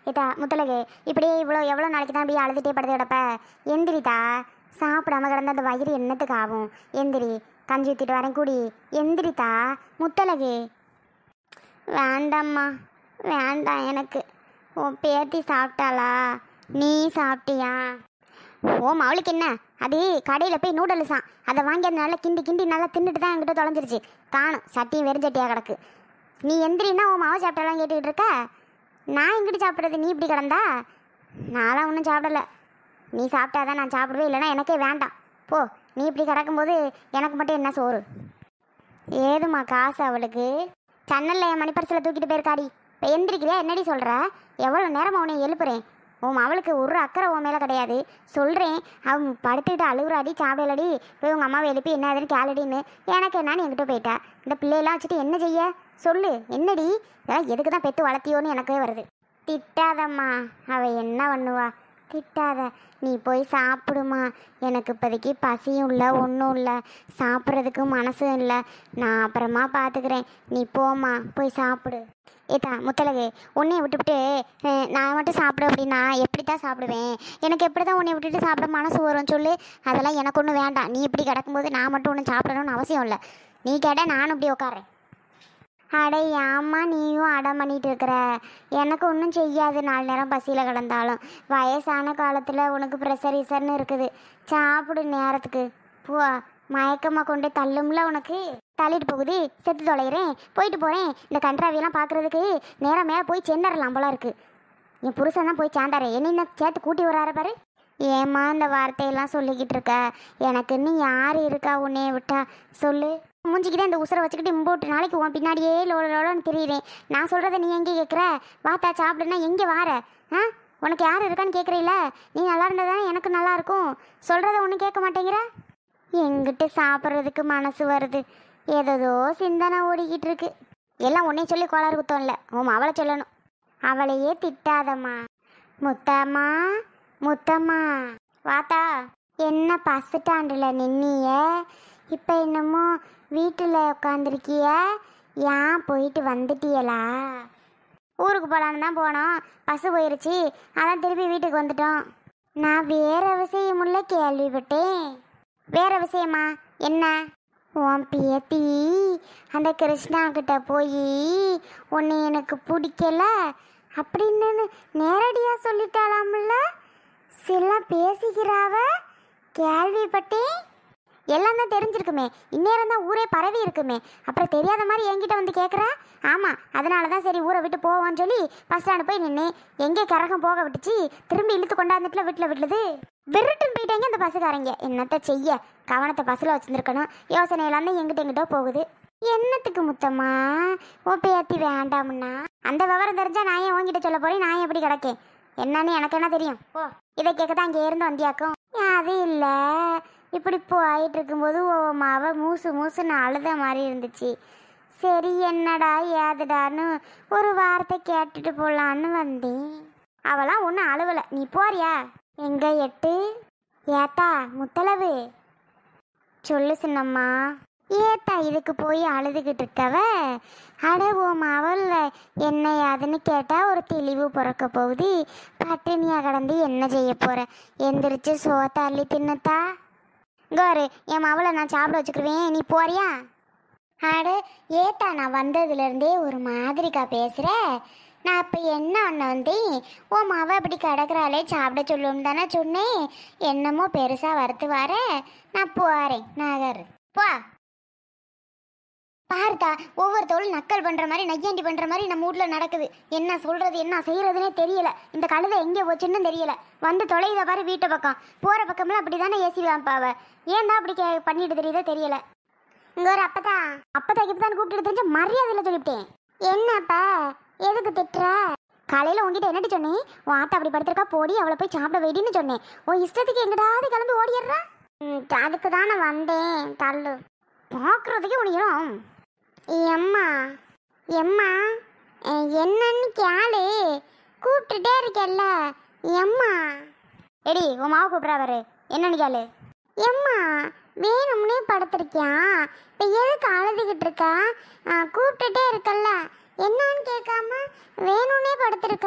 இதா முத்தலகு இப்படியே இவ்வளோ எவ்வளோ நாளைக்கு தான் இப்படியே அழுதுகிட்டே படுத்து கிடப்ப எந்திரிதா சாப்பிடாம கிடந்த அந்த வயிறு என்னத்துக்கு ஆகும் எந்திரி கஞ்சி ஊற்றிட்டு வரேன் குடி எந்திரிதா முத்தலகு வேண்டாம்மா வேண்டாம் எனக்கு உன் பேத்தி சாப்பிட்டாளா நீ சாப்பிட்டியா ஓ அவளுக்கு என்ன அது கடையில் போய் நூடுல்ஸான் அதை வாங்கி அது நல்லா கிண்டி கிண்டி நல்லா தின்னுட்டு தான் என்கிட்ட தொலைஞ்சிருச்சு காணும் சட்டியும் வெறுஞ்சட்டியாக கிடக்கு நீ எந்திரின்னா உன் மாவு சாப்பிட்டாலாம் கேட்டுக்கிட்டு இருக்க நான் எங்கிட்டு சாப்பிட்றது நீ இப்படி கிடந்தா நான்லாம் ஒன்றும் சாப்பிடல நீ சாப்பிட்டாதான் நான் சாப்பிடுவேன் இல்லைன்னா எனக்கே வேண்டாம் போ நீ இப்படி கிடக்கும்போது எனக்கு மட்டும் என்ன சோறு ஏதுமா காசு அவளுக்கு சன்னல்ல என் மணிப்பரிசில் தூக்கிட்டு போயிருக்காடி இப்போ எந்திரிக்கிறியா என்னடி சொல்கிற எவ்வளோ நேரமா உன்னை எழுப்புறேன் உன் அவளுக்கு ஒரு அக்கறை உன் மேலே கிடையாது சொல்கிறேன் அவன் படுத்துக்கிட்டு அழுகுறாடி சாப்பிடலடி போய் உங்கள் அம்மாவை எழுப்பி என்ன ஆகுதுன்னு கேளடின்னு எனக்கு என்னன்னு என்கிட்ட போயிட்டா இந்த பிள்ளையெல்லாம் வச்சுட்டு என்ன செய்ய சொல்லு என்னடி இதெல்லாம் எதுக்கு தான் பெத்து வளர்த்தியோன்னு எனக்கே வருது திட்டாதம்மா அவள் என்ன பண்ணுவா திட்டாத நீ போய் சாப்பிடுமா எனக்கு இப்போதைக்கு பசியும் இல்லை ஒன்றும் இல்லை சாப்பிட்றதுக்கு மனசும் இல்லை நான் அப்புறமா பார்த்துக்கிறேன் நீ போம்மா போய் சாப்பிடு ஏத்தா முத்தலகு உன்னைய விட்டுவிட்டு அஹ், நான் மட்டும் சாப்பிடு அப்படின்னா எப்படி தான் சாப்பிடுவேன் எனக்கு எப்படி தான் உன்னை விட்டுட்டு சாப்பிட மனசு வரும் சொல்லு அதெல்லாம் எனக்கு ஒன்றும் வேண்டாம் நீ இப்படி கிடக்கும்போது நான் மட்டும் ஒன்றும் சாப்பிடணும்னு அவசியம் இல்லை நீ கேட்டால் நானும் இப்படி உட்காறேன் அட ஏம்மா நீயும் அடம் பண்ணிட்டு இருக்கிற எனக்கு ஒன்றும் செய்யாது நாலு நேரம் பசியில் கிடந்தாலும் வயசான காலத்தில் உனக்கு ப்ரெஷர் இசர்னு இருக்குது சாப்பிடு நேரத்துக்கு போ மயக்கமாக கொண்டு தள்ளும்ல உனக்கு தள்ளிட்டு போகுது செத்து தொலைகிறேன் போயிட்டு போகிறேன் இந்த கன்றாவியெல்லாம் பார்க்குறதுக்கு நேரம் மேலே போய் சேர்ந்துடலாம் போல இருக்கு என் புருஷன் தான் போய் சேர்ந்தாரு என்ன இன்னும் சேர்த்து கூட்டி வராரு பாரு ஏம்மா இந்த வார்த்தையெல்லாம் சொல்லிக்கிட்டு இருக்க எனக்கு இன்னும் யார் இருக்கா உன்னைய விட்டா சொல்லு மூஞ்சிக்கிட்டே இந்த உசுரை வச்சுக்கிட்டு இம்போட்டு நாளைக்கு உன் பின்னாடியே லோல லோலன்னு தெரியுறேன் நான் சொல்கிறத நீ எங்கே கேட்குற வாத்தா சாப்பிடுனா எங்கே வார ஆ உனக்கு யார் இருக்கான்னு கேட்குறீல நீ நல்லா இருந்தால் தானே எனக்கு நல்லா இருக்கும் சொல்கிறத ஒன்றும் கேட்க மாட்டேங்கிற எங்கிட்ட சாப்பிட்றதுக்கு மனசு வருது ஏதோ சிந்தனை ஓடிக்கிட்டு இருக்கு எல்லாம் உன்னை சொல்லி கோளாறு குத்தம் இல்லை உன் அவளை சொல்லணும் அவளையே திட்டாதம்மா முத்தம்மா முத்தம்மா வாத்தா என்ன பஸ் ஸ்டாண்டில் நின்னிய இப்போ என்னமோ வீட்டில் உட்காந்துருக்கிய ஏன் போயிட்டு வந்துட்டியலா ஊருக்கு போகலான்னு தான் போனோம் பஸ்ஸு போயிருச்சு அதான் திருப்பி வீட்டுக்கு வந்துட்டோம் நான் வேற விஷயமுள்ள கேள்விப்பட்டேன் வேற விஷயமா என்ன உன் பேத்தி அந்த கிருஷ்ணா கிட்ட போய் உன்னை எனக்கு பிடிக்கல அப்படின்னு நேரடியாக சொல்லிட்டாலாம்ல சில பேசிக்கிறாவ கேள்விப்பட்டேன் எல்லாம் தான் தெரிஞ்சிருக்குமே இந்நேரம் தான் ஊரே பரவி இருக்குமே அப்புறம் தெரியாத மாதிரி என்கிட்ட வந்து கேட்குறா ஆமாம் அதனால தான் சரி ஊரை விட்டு போவோம்னு சொல்லி பஸ் ஸ்டாண்டு போய் நின்று எங்கே கரகம் போக விட்டுச்சு திரும்பி இழுத்து கொண்டாந்துட்டுல வீட்டில் விட்டுலுது விருட்டுன்னு போயிட்டாங்க அந்த பஸ்ஸுக்காரங்க என்னத்த செய்ய கவனத்தை பஸ்ஸில் வச்சுருக்கணும் யோசனையெல்லாம் தான் எங்கிட்ட எங்கிட்ட போகுது என்னத்துக்கு முத்தம்மா ஓ பேத்தி வேண்டாம்னா அந்த விவரம் தெரிஞ்சா நான் ஏன் உன்கிட்ட சொல்ல போறேன் நான் எப்படி கிடக்கேன் என்னன்னு எனக்கு என்ன தெரியும் ஓ இதை கேட்க தான் அங்கே இருந்து வந்தியாக்கும் அது இல்லை இப்படி போயிட்டு இருக்கும்போது ஓ மாவ மூசு மூசுன்னு அழுத மாதிரி இருந்துச்சு சரி என்னடா ஏதுடான்னு ஒரு வார்த்தை கேட்டுட்டு போலான்னு வந்தேன் அவளாம் ஒன்றும் அழுவலை நீ போறியா எங்க எட்டு ஏத்தா முத்தளவு சொல்லு சின்னம்மா ஏத்தா இதுக்கு போய் அழுதுகிட்டு இருக்கவ அட ஓம் அவள் என்ன யாதுன்னு கேட்டா ஒரு தெளிவு பிறக்க போகுது பட்டினியா கடந்து என்ன செய்ய போற எந்திரிச்சு சோத்த அள்ளி தின்னுத்தா கோரு என் மவளை நான் சாப்பிட வச்சுக்கிருவேன் நீ போறியா அட ஏத்தா நான் வந்ததுலேருந்தே ஒரு மாதிரிக்கா பேசுகிற நான் இப்போ என்ன ஒன்று வந்தேன் ஓ மாவ இப்படி கிடக்குறாளே சாப்பிட சொல்லுன்னு தானே சொன்னேன் என்னமோ பெருசாக வறுத்து வர நான் போகிறேன் நகர் போ பார்த்தா ஒவ்வொருத்தவளும் நக்கல் பண்ற மாதிரி நையாண்டி பண்ற மாதிரி நம்ம வீட்ல நடக்குது என்ன சொல்றது என்ன செய்யறதுனே தெரியல இந்த கழுதை எங்கே போச்சுன்னு தெரியல வந்து தொலைத பாரு வீட்டு பக்கம் போற பக்கம்லாம் அப்படிதானே ஏசி வாம்பாவ ஏன் தான் அப்படி கே- பண்ணிட்டு தெரியுதோ தெரியல இங்க ஒரு அப்பதா அப்பதா இப்பதான் கூப்பிட்டு தெரிஞ்ச மரியாதையில சொல்லிவிட்டேன் என்னப்பா எதுக்கு திட்டுற காலையில உங்ககிட்ட என்னடி சொன்னேன் உன் ஆத்தா அப்படி படுத்திருக்கா போடி அவளை போய் சாப்பிட வைடின்னு சொன்னேன் உன் இஷ்டத்துக்கு எங்கிட்டாவது கிளம்பி ஓடிடுறா ம், அதுக்கு தானே வந்தேன் தள்ளு பார்க்குறதுக்கே உனிக்கிறோம் எம்மா எம்மா அஹ், என்னன்னு கேளு கூப்பிட்டுட்டே இருக்கல்ல எம்மா எடி உன் மாவு கூப்பிட்றாரு என்னன்னு கேளு எம்மா வேணும்னே படுத்திருக்கியா இப்போ எதுக்கு அழுதுகிட்டு இருக்கா அஹ், கூப்பிட்டுட்டே இருக்கல்ல என்னன்னு கேட்காம வேணும்னே படுத்திருக்கா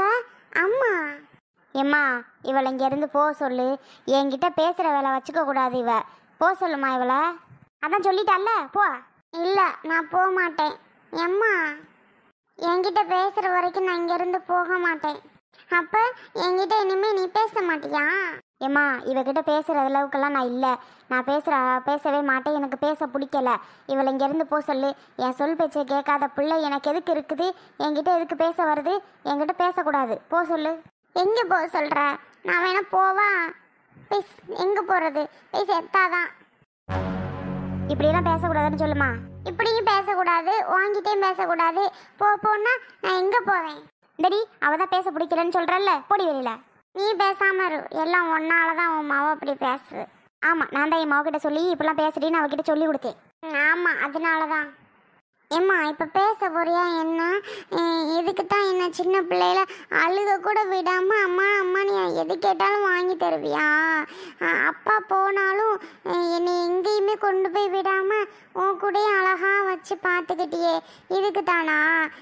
அம்மா எம்மா இவளை இங்கேருந்து போக சொல்லு என்கிட்ட பேசுகிற வேலை வச்சுக்க கூடாது இவ போ சொல்லுமா இவளை அதான் சொல்லிட்டால போ இல்லை நான் போக மாட்டேன் எம்மா என்கிட்ட பேசுகிற வரைக்கும் நான் இங்கேருந்து போக மாட்டேன் அப்போ என்கிட்ட இனிமேல் நீ பேச மாட்டியா ஏம்மா இவகிட்ட பேசுகிற அளவுக்கெல்லாம் நான் இல்லை நான் பேசுகிற பேசவே மாட்டேன் எனக்கு பேச பிடிக்கல இவளை இங்கேருந்து போக சொல்லு என் சொல் பேச்சை கேட்காத பிள்ளை எனக்கு எதுக்கு இருக்குது என்கிட்ட எதுக்கு பேச வருது என்கிட்ட பேசக்கூடாது போ சொல்லு எங்கே போக சொல்கிற நான் வேணா போவா பேஸ் எங்கே போகிறது பேச எத்தாதான் இப்படியெல்லாம் பேசக்கூடாதுன்னு சொல்லுமா இப்படியும் பேசக்கூடாது வாங்கிட்டேயும் பேசக்கூடாது போ போன்னா நான் எங்கே போவேன் டடி அவ தான் பேச பிடிக்கலன்னு சொல்கிறல்ல போடி வெளியில நீ பேசாம இரு எல்லாம் ஒன்னால தான் உன் மாவ அப்படி பேசுது ஆமாம் நான் தான் என் மாவக்கிட்ட சொல்லி இப்படிலாம் பேசுறேன்னு அவகிட்ட சொல்லி கொடுத்தேன் ஆமாம் அதனால தான் ஏம்மா இப்போ பேச போறியா என்ன எதுக்கு தான் என்ன சின்ன பிள்ளையில அழுக கூட விடாம அம்மா அம்மா நீ எது கேட்டாலும் வாங்கி தருவியா அஹ் அப்பா போனாலும் அஹ் என்னை எங்கேயுமே கொண்டு போய் விடாம உன் கூடயே அழகா வச்சு பார்த்துக்கிட்டியே இதுக்கு தானா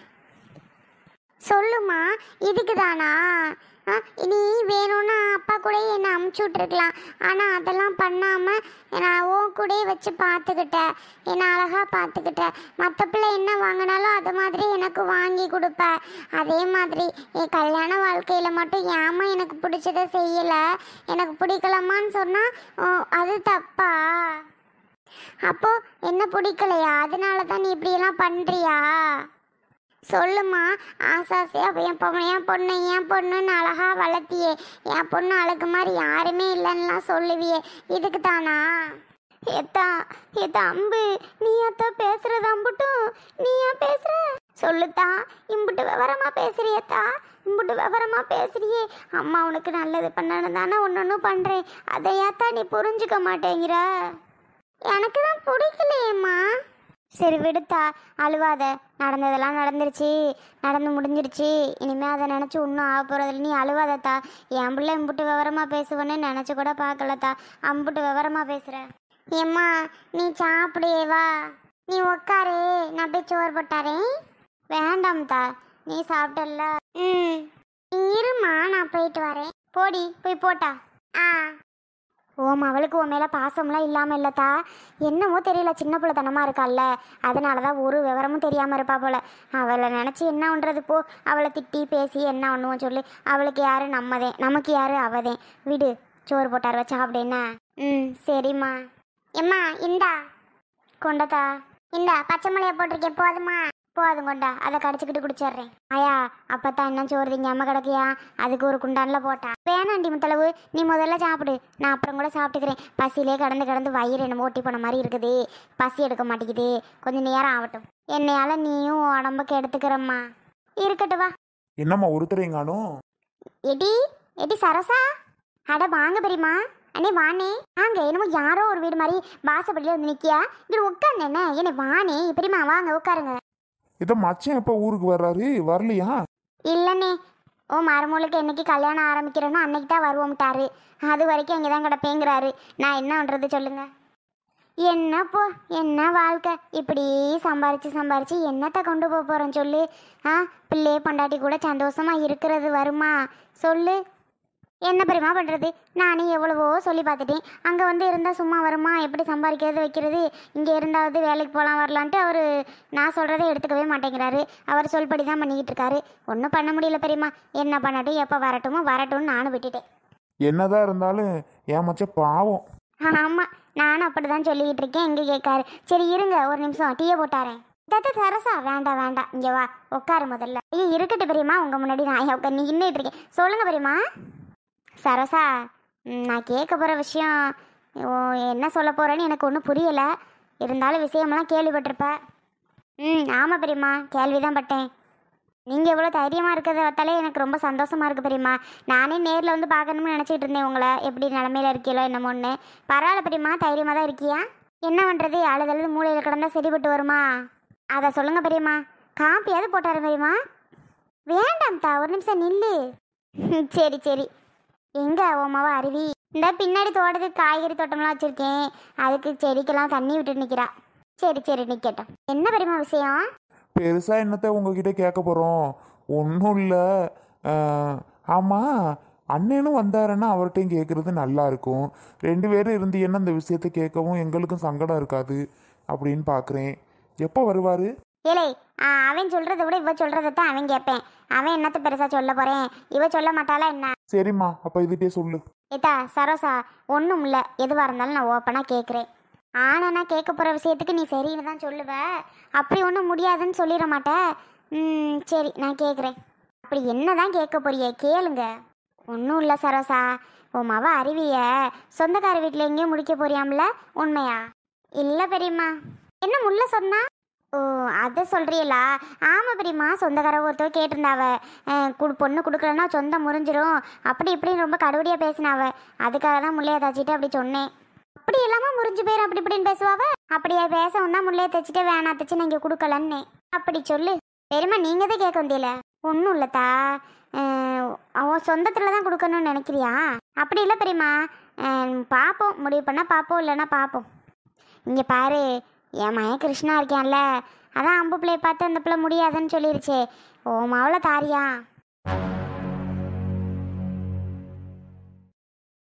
சொல்லுமா இதுக்கு தானா ஆ, நீ வேணும்னா அப்பா கூடயே என்னை அமுச்சு விட்ருக்கலாம் ஆனால் அதெல்லாம் பண்ணாமல் நான் உன் கூடயே வச்சு பார்த்துக்கிட்டேன் என்னை அழகாக பார்த்துக்கிட்டேன் மற்ற பிள்ளை என்ன வாங்கினாலும் அது மாதிரி எனக்கு வாங்கி கொடுப்ப அதே மாதிரி என் கல்யாண வாழ்க்கையில் மட்டும் ஏமா எனக்கு பிடிச்சதை செய்யலை எனக்கு பிடிக்கலமான்னு சொன்னால் அது தப்பா அப்போ என்ன பிடிக்கலையா அதனால தான் நீ இப்படியெல்லாம் பண்ணுறியா சொல்லுமா ஆசாசியா என் பொண்ணு என் பொண்ணு என் பொண்ணுன்னு அழகா வளர்த்தியே என் பொண்ணு அழகு மாதிரி யாருமே இல்லைன்னுலாம் சொல்லுவியே இதுக்கு தானா எத்தா எத்தா அம்பு நீ அத்தா பேசுறது அம்புட்டும் நீ ஏன் பேசுற சொல்லுத்தா இம்புட்டு விவரமா பேசுறியத்தா இம்புட்டு விவரமா பேசுறியே அம்மா உனக்கு நல்லது பண்ணணும் தானே ஒன்று ஒன்று பண்ணுறேன் அதையாத்தா நீ புரிஞ்சுக்க மாட்டேங்கிற எனக்கு தான் பிடிக்கலையேம்மா சரி விடுத்தா அழுவாத நடந்ததெல்லாம் நடந்துருச்சு நடந்து முடிஞ்சிருச்சு இனிமே அதை நினச்சி ஒன்றும் ஆக போகிறதில்ல நீ அழுவாதத்தா என் பிள்ளை இம்புட்டு விவரமாக பேசுவேன்னு நினச்சி கூட பார்க்கலத்தா அம்புட்டு விவரமாக பேசுகிற ஏம்மா நீ சாப்பிடுவே வா நீ உக்காரு நான் போய் சோறு போட்டாரேன் வேண்டாம்தா நீ சாப்பிட்டல்ல ம் நீ இருமா நான் போயிட்டு வரேன் போடி போய் போட்டா ஆ ஓம் அவளுக்கு உன் மேலே பாசம்லாம் இல்லாமல் இல்லத்தா என்னமோ தெரியல சின்ன பிள்ளைத்தனமாக இருக்கால்ல அதனால தான் ஒரு விவரமும் தெரியாமல் இருப்பா போல அவளை நினச்சி என்ன பண்ணுறது போ அவளை திட்டி பேசி என்ன பண்ணுவோம் சொல்லி அவளுக்கு யாரு நம்மதே நமக்கு யாரு அவதேன் விடு சோறு போட்டார் வச்சா அப்படின்னா ம் சரிம்மா எம்மா இந்தா கொண்டதா இந்தா பச்சை மிளகா போட்டிருக்கேன் போதுமா போதும் கொண்டா அதை கடிச்சுக்கிட்டு குடிச்சிடுறேன் ஆயா அப்பத்தான் என்ன சோறு திங்காம கிடக்கியா அதுக்கு ஒரு குண்டான்ல போட்டா வேணாண்டி முத்தளவு நீ முதல்ல சாப்பிடு நான் அப்புறம் கூட சாப்பிட்டுக்கிறேன் பசியிலே கடந்து கடந்து வயிறு என்னமோ ஒட்டி போன மாதிரி இருக்குது பசி எடுக்க மாட்டேங்குது கொஞ்சம் நேரம் ஆகட்டும் என்னையால நீயும் உடம்புக்கு எடுத்துக்கிறம்மா இருக்கட்டும் வா என்னம்மா ஒருத்தரையும் காணும் எடி எடி சரசா அட வாங்க பெரியம்மா அண்ணே வானே வாங்க என்னமோ யாரோ ஒரு வீடு மாதிரி வாசப்படியில் வந்து நிற்கியா இங்கே உட்காந்து என்ன என்ன வானே பெரியம்மா வாங்க உட்காருங்க இதை மச்சான் எப்போ ஊருக்கு வர்றாரு வரலையா இல்லைண்ணே ஓ மருமகளுக்கு என்னைக்கு கல்யாணம் ஆரம்பிக்கிறேனோ அன்னைக்கு தான் வருவோம்ட்டாரு அது வரைக்கும் இங்கே தான் கிடப்பேங்கிறாரு நான் என்ன பண்ணுறது சொல்லுங்க என்ன போ என்ன வாழ்க்கை இப்படி சம்பாரிச்சு சம்பாரிச்சு என்னத்தை கொண்டு போக போகிறேன் சொல்லு ஆ பிள்ளைய பொண்டாட்டி கூட சந்தோஷமா இருக்கிறது வருமா சொல்லு என்ன பெரியமா பண்ணுறது நானே எவ்வளவோ சொல்லி பார்த்துட்டேன் அங்கே வந்து இருந்தால் சும்மா வருமா எப்படி சம்பாதிக்கிறது வைக்கிறது இங்கே இருந்தாவது வேலைக்கு போகலாம் வரலான்ட்டு அவர் நான் சொல்கிறத எடுத்துக்கவே மாட்டேங்கிறாரு அவர் சொல்படி தான் பண்ணிக்கிட்டு இருக்காரு ஒன்றும் பண்ண முடியல பெரியம்மா என்ன பண்ணட்டும் எப்போ வரட்டுமோ வரட்டும்னு நானும் விட்டுட்டேன் என்னதான் இருந்தாலும் என் மச்சான் பாவம் ஆமாம் நானும் அப்படி தான் சொல்லிக்கிட்டு இருக்கேன் எங்கே கேட்காரு சரி இருங்க ஒரு நிமிஷம் டீயை போட்டாரேன் தத்த சரசா வேண்டாம் வேண்டாம் இங்கே வா உட்காரு முதல்ல ஐயோ இருக்கட்டும் பெரியம்மா உங்கள் முன்னாடி நான் உட்கார் நீ நின்றுட்டு இருக்கேன் சொல்லுங்க பெரியம்மா சரசா ம், நான் கேட்க போகிற விஷயம் ஓ, என்ன சொல்ல போகிறேன்னு எனக்கு ஒன்றும் புரியலை இருந்தாலும் விஷயமெல்லாம் கேள்விப்பட்டிருப்ப ம் ஆமாம் பெரியம்மா கேள்வி தான் பட்டேன் நீங்கள் எவ்வளோ தைரியமாக இருக்கிறத பார்த்தாலே எனக்கு ரொம்ப சந்தோஷமாக இருக்குது பெரியம்மா நானே நேரில் வந்து பார்க்கணும்னு நினச்சிட்டு இருந்தேன் உங்களை எப்படி நிலமையில இருக்கீங்களோ என்னமோன்னு பரவாயில்ல பெரியம்மா தைரியமாக தான் இருக்கியா என்ன பண்ணுறது அழுதழுது மூளையில் கிடந்தா சரிப்பட்டு வருமா அதை சொல்லுங்கள் பெரியம்மா காப்பியாவது போட்டாரு பெரியம்மா வேண்டாம் தா ஒரு நிமிஷம் நில்லு சரி சரி எங்க ஓமாவா அருவி இந்த பின்னாடி தோட்டத்துக்கு காய்கறி தோட்டம்லாம் வச்சிருக்கேன் அதுக்கு செடிக்கெல்லாம் தண்ணி விட்டு நிற்கிறா சரி சரி நிற்கட்டும் என்ன பெரியம்மா விஷயம் பெருசா என்னத்த உங்ககிட்ட கேட்க போறோம் ஒன்றும் இல்லை ஆமாம் அண்ணனும் வந்தாருன்னா அவர்கிட்டையும் கேட்குறது நல்லா இருக்கும் ரெண்டு பேரும் இருந்தீங்கன்னா இந்த விஷயத்தை கேட்கவும் எங்களுக்கும் சங்கடம் இருக்காது அப்படின்னு பார்க்குறேன் எப்போ வருவார் ஏலே ஆ, அவன் சொல்றதை விட இவ சொல்றதை தான் அவன் கேட்பேன் அவன் என்னத்த பெருசா சொல்ல போறேன் இவ சொல்ல மாட்டாளா என்ன சரிம்மா அப்போ இதுகிட்டே சொல்லு ஏத்தா சரோசா ஒன்றும் இல்லை எதுவாக இருந்தாலும் நான் ஓப்பனாக கேட்குறேன் ஆனால் நான் கேட்க போகிற விஷயத்துக்கு நீ சரின்னு தான் சொல்லுவ அப்படி ஒன்றும் முடியாதுன்னு சொல்லிட மாட்டேன் ம் சரி நான் கேட்குறேன் அப்படி என்ன தான் கேட்க போறியே கேளுங்க ஒன்றும் இல்லை சரோசா உன் மவ அருவிய சொந்தக்கார வீட்டில் எங்கேயும் முடிக்க போறியாம்ல உண்மையா இல்லை பெரியம்மா என்ன முல்ல சொன்னா ஓ அதை சொல்றீங்களா ஆமாம் பெரியம்மா சொந்தக்கார ஒருத்தர் கேட்டிருந்தாவ அஹ், குடு பொண்ணு கொடுக்கலன்னா சொந்தம் முறிஞ்சிரும் அப்படி இப்படின்னு ரொம்ப கடுவடியாக பேசினாவ அதுக்காக தான் முள்ளைய தச்சிட்டு அப்படி சொன்னேன் அப்படி இல்லாமல் முறிஞ்சு போயிரும் அப்படி இப்படின்னு பேசுவாவ அப்படியே பேசவும் தான் முள்ளைய தைச்சிட்டு வேணா தச்சு நீங்கள் கொடுக்கலன்னு அப்படி சொல்லு பெரியம்மா நீங்கள் தான் கேட்க வந்தியில ஒன்றும் இல்லைத்தா அஹ், அவன் சொந்தத்தில் தான் கொடுக்கணும்னு நினைக்கிறியா அப்படி இல்லை பெரியம்மா அஹ், பார்ப்போம் முடிவு பண்ணால் பார்ப்போம் இல்லைன்னா பார்ப்போம் இங்கே பாரு என் மகன் கிருஷ்ணா இருக்கான்ல அதான் அம்பு பிள்ளைய பார்த்து அந்த பிள்ளை முடியாதுன்னு சொல்லிருச்சே ஓ மாவில் தாரியா